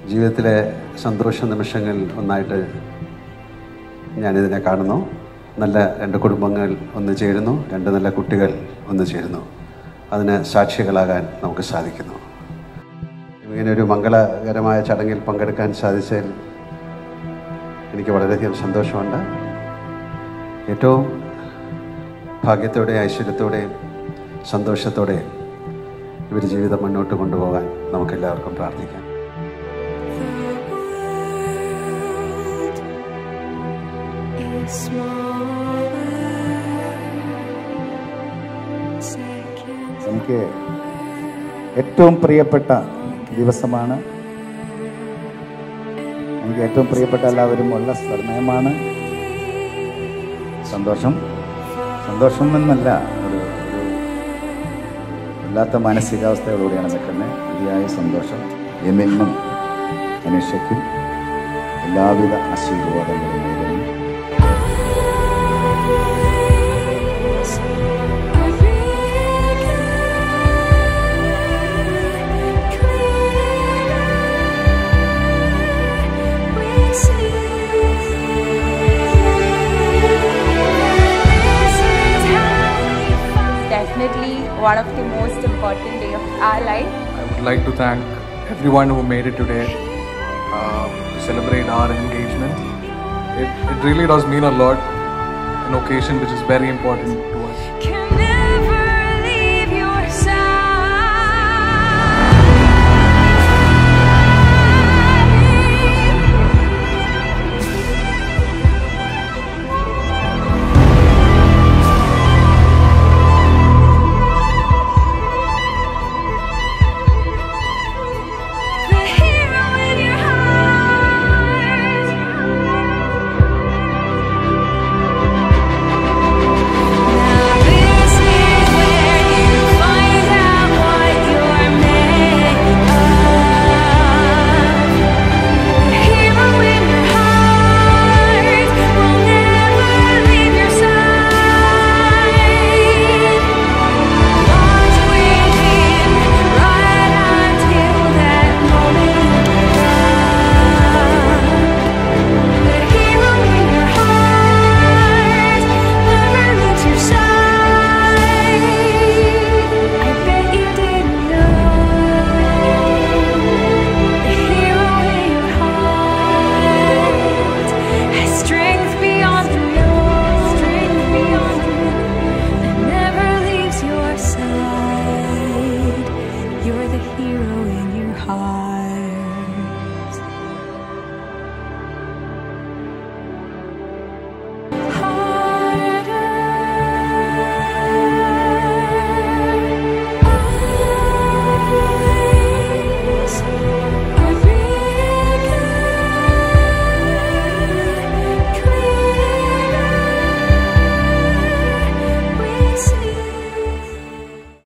ജീവിതത്തിലെ സന്തോഷ നിമിഷങ്ങളിൽ ഒന്നായിട്ട് ഞാനിതിനെ കാണുന്നു നല്ല രണ്ട് കുടുംബങ്ങൾ ഒന്ന് ചേരുന്നു രണ്ട് നല്ല കുട്ടികൾ ഒന്ന് ചേരുന്നു അതിന് സാക്ഷികളാകാൻ നമുക്ക് സാധിക്കുന്നു ഇങ്ങനെ ഒരു മംഗളകരമായ ചടങ്ങിൽ പങ്കെടുക്കാൻ സാധിച്ചതിൽ എനിക്ക് വളരെയധികം സന്തോഷമുണ്ട് ഏറ്റവും ഭാഗ്യത്തോടെ ഐശ്വര്യത്തോടെയും സന്തോഷത്തോടെയും ഇവർ ജീവിതം മുന്നോട്ട് കൊണ്ടുപോകാൻ നമുക്കെല്ലാവർക്കും പ്രാർത്ഥിക്കാം എനിക്ക് ഏറ്റവും പ്രിയപ്പെട്ട ദിവസമാണ് എനിക്ക് ഏറ്റവും പ്രിയപ്പെട്ട എല്ലാവരും ഉള്ള സമയമാണ് സന്തോഷം സന്തോഷം എന്നല്ല ഒരു ഒരു വല്ലാത്ത മാനസികാവസ്ഥയോടുകൂടിയാണ് നിൽക്കുന്നത് അതിയായ സന്തോഷം എമിനും അനുഷയ്ക്കും എല്ലാവിധ ആശീർവാദങ്ങളും നേരുന്നു Definitely one of the most important day of our life. I would like to thank everyone who made it today uh, to celebrate our engagement. It, it really does mean a lot, an occasion which is very important to us. Can